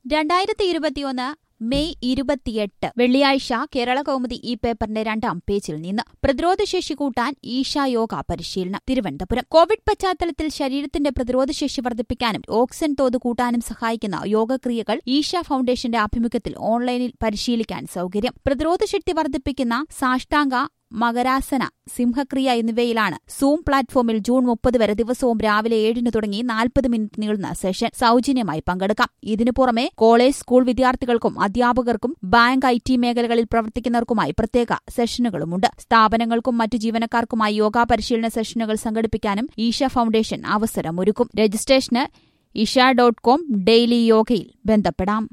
രണ്ടായിരത്തി ഇരുപത്തിയൊന്ന് മെയ് ഇരുപത്തിയെട്ട് വെള്ളിയാഴ്ച കേരള കൗമുദി ഈ പേപ്പറിന്റെ രണ്ടാം പേജിൽ നിന്ന് പ്രതിരോധശേഷി കൂട്ടാൻ ഈശ യോഗ പരിശീലനം തിരുവനന്തപുരം കോവിഡ് പശ്ചാത്തലത്തിൽ ശരീരത്തിന്റെ പ്രതിരോധശേഷി വർദ്ധിപ്പിക്കാനും ഓക്സിജൻ തോത് കൂട്ടാനും സഹായിക്കുന്ന യോഗക്രിയകൾ ഈശ ഫൌണ്ടേഷന്റെ ആഭിമുഖ്യത്തിൽ ഓൺലൈനിൽ പരിശീലിക്കാൻ സൌകര്യം പ്രതിരോധശക്തി വർദ്ധിപ്പിക്കുന്ന സാഷ്ടാംഗ മകരാസന സിംഹക്രിയ എന്നിവയിലാണ് സൂം പ്ലാറ്റ്ഫോമിൽ ജൂൺ മുപ്പത് വരെ ദിവസവും രാവിലെ ഏഴിന് തുടങ്ങി നാൽപ്പത് മിനിറ്റ് നീളുന്ന സെഷൻ സൌജന്യമായി പങ്കെടുക്കാം ഇതിനു പുറമെ കോളേജ് സ്കൂൾ വിദ്യാർത്ഥികൾക്കും അധ്യാപകർക്കും ബാങ്ക് ഐ ടി മേഖലകളിൽ പ്രവർത്തിക്കുന്നവർക്കുമായി പ്രത്യേക സെഷനുകളുമുണ്ട് സ്ഥാപനങ്ങൾക്കും മറ്റു ജീവനക്കാർക്കുമായി യോഗ പരിശീലന സെഷനുകൾ സംഘടിപ്പിക്കാനും ഈശ ഫൌണ്ടേഷൻ അവസരമൊരുക്കും രജിസ്ട്രേഷന് ഇഷ ഡോട്ട് കോം ഡെയിലി യോഗയിൽ ബന്ധപ്പെടാം